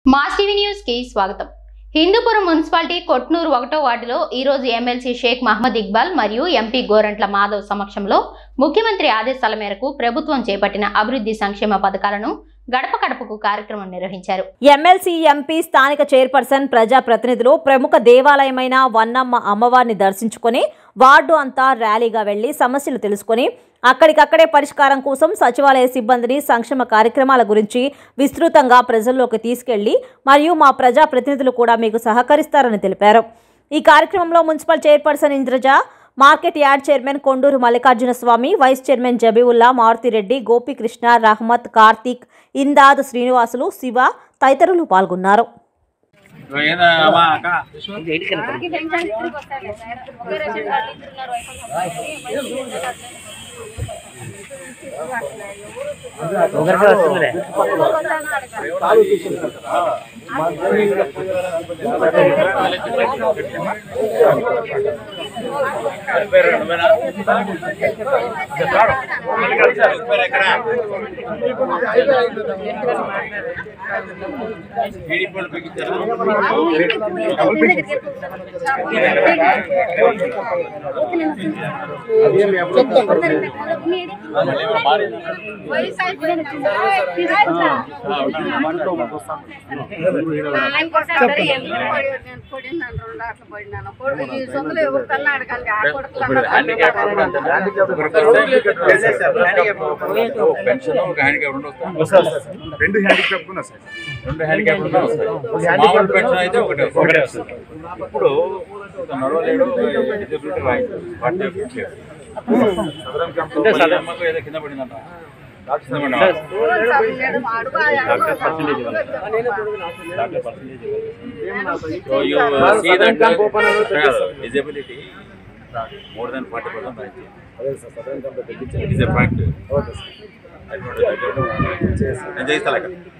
Mass TV news కి స్వాగతం Hindupuram municipality Kotnur ఒకటో వార్డులో ఈ రోజు ఎమ్మెల్సీ షేక్ మహమ్మద్ ఇక్బాల్ మరియు ఎంపీ గోరంట్ల మాధవ్ సమక్షంలో ముఖ్యమంత్రి ఆదేశాల మేరకు ప్రభుత్వం చేపట్టిన అభివృద్ధి సంక్షేమ పథకాలను గడప గడపకు కార్యక్రమం నిర్వహించారు ఎమ్మెల్సీ ఎంపీ స్థానిక చైర్పర్సన్ ప్రజాప్రతినిధులు ప్రముఖ దేవాలయమైన వన్నమ్మ అమ్మవారిని దర్శించుకొని వార్డు అంతా ర్యాలీగా వెళ్లి సమస్యలు తెలుసుకొని అక్కడికక్కడే పరిష్కారం కోసం సచివాలయ సిబ్బందిని సంక్షేమ కార్యక్రమాల గురించి విస్తృతంగా ప్రజల్లోకి తీసుకెళ్లి మరియు మా ప్రజాప్రతినిధులు కూడా మీకు సహకరిస్తారని తెలిపారు ఈ కార్యక్రమంలో municipal chairperson Indraja market yard chairman Konduru Mallikarjuna Swamy vice chairman Zabiulla Maruthi Reddy Gopikrishna Rahamat Karthik Imdad Srinivasulu Siva తదితరులు పాల్గొన్నారు ఏదా అమ్మా అక్క పేరు నువ్వేనా? పేరు ఎక్కడ టీడీపీ వాళ్ళు పెంచుతారా? మళ్ళీ ఏమైనా మారిందా? ఆ, ఉన్నాను. ఇప్పుడు హ్యాండిక్యాప్ కూడా అంతేనా? ఇప్పుడు ఓ, పెన్షన్ ఒక హ్యాండిక్యాప్ రెండు వస్తాయి రెండు హ్యాండిక్యాప్ కూడా సార్ రెండు హ్యాండిక్యాప్ కూడా వస్తాయి మామూలు పెన్షన్ అయితే ఒకటే ఒకటే వస్తుంది ఇప్పుడు నడవలేడు డిజబిలిటీ రైట్ వాటి లేదు. మళ్ళీ అమ్మకు ఏదో కింద పడిందంట కింద పడిందా? So you see that uh, disability more than 40 percent right It is a fact. Okay sir నేను చేయిస్తా లెక్క